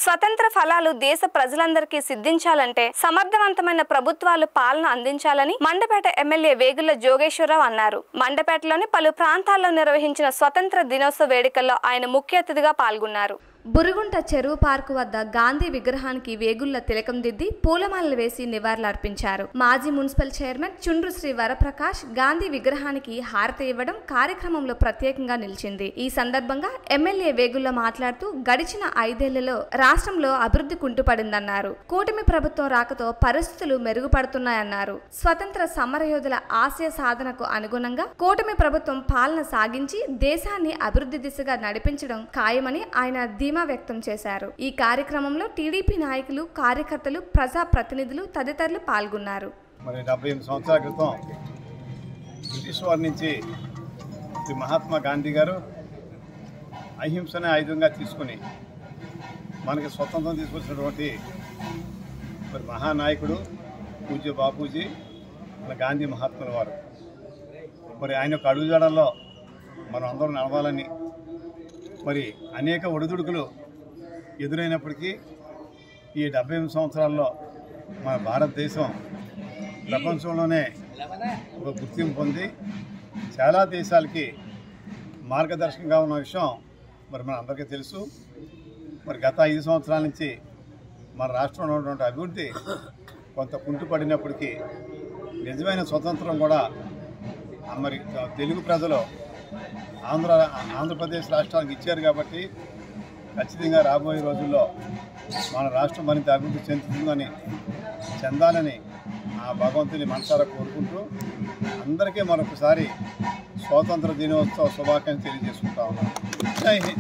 స్వతంత్ర ఫలాలు దేశ ప్రజలందరికీ సిద్ధించాలంటే సమర్థవంతమైన ప్రభుత్వాలు పాలన అందించాలని మండపేట ఎమ్మెల్యే వేగుల జోగేశ్వరరావు అన్నారు మండపేటలోని పలు ప్రాంతాల్లో నిర్వహించిన స్వతంత్ర దినోత్సవ వేడుకల్లో ఆయన ముఖ్య అతిథిగా పాల్గొన్నారు బురుగుంట చెరువు పార్కు వద్ద గాంధీ విగ్రహానికి వేగుళ్ల తిలకం దిద్ది పూలమాలలు వేసి నివాళులర్పించారు మాజీ మున్సిపల్ చైర్మన్ చుండ్రు శ్రీ వరప్రకాష్ గాంధీ విగ్రహానికి హారతి ఇవ్వడం కార్యక్రమంలో ప్రత్యేకంగా నిలిచింది ఈ సందర్భంగా ఎమ్మెల్యే వేగుళ్ల మాట్లాడుతూ గడిచిన ఐదేళ్లలో రాష్ట్రంలో అభివృద్ధి కుంటుపడిందన్నారు కూటమి ప్రభుత్వం రాకతో పరిస్థితులు మెరుగుపడుతున్నాయన్నారు స్వతంత్ర సమరయోధుల ఆశయ సాధనకు అనుగుణంగా కూటమి ప్రభుత్వం పాలన సాగించి దేశాన్ని అభివృద్ధి దిశగా నడిపించడం ఖాయమని ఆయన ధీమా వ్యక్తం చేశారు ఈ కార్యక్రమంలో టీడీపీ నాయకులు కార్యకర్తలు ప్రజా ప్రతినిధులు తదితరులు పాల్గొన్నారు మరి డెబ్బై ఎనిమిది సంవత్సరాల క్రితం బ్రిటిష్ వారి నుంచి శ్రీ మహాత్మా గాంధీ గారు అహింసనే ఆయుధంగా తీసుకుని మనకి స్వతంత్రం తీసుకొచ్చినటువంటి మరి మహానాయకుడు పూజ్య బాపూజీ మన గాంధీ మహాత్ముల వారు మరి ఆయన యొక్క అడుగుజాడల్లో మనం అందరం నడవాలని మరి అనేక ఒడిదుడుకులు ఎదురైనప్పటికీ ఈ డెబ్బై ఎనిమిది సంవత్సరాల్లో మన భారతదేశం ప్రపంచంలోనే ఒక గుర్తింపు పొంది చాలా దేశాలకి మార్గదర్శకంగా ఉన్న విషయం మరి మన అందరికీ తెలుసు మరి గత ఐదు సంవత్సరాల నుంచి మన రాష్ట్రంలో ఉన్నటువంటి అభివృద్ధి కొంత కుంటుపడినప్పటికీ నిజమైన స్వతంత్రం కూడా ఆ మరి తెలుగు ప్రజలు ఆంధ్ర ఆంధ్రప్రదేశ్ రాష్ట్రానికి ఇచ్చారు కాబట్టి ఖచ్చితంగా రాబోయే రోజుల్లో మన రాష్ట్రం మరింత అభివృద్ధి చెందుతుందని చెందాలని ఆ భగవంతుని మనసారా కోరుకుంటూ అందరికీ మరొకసారి స్వాతంత్ర దినోత్సవ శుభాకాంక్షలు తెలియజేసుకుంటా ఉన్నాను జై హింద్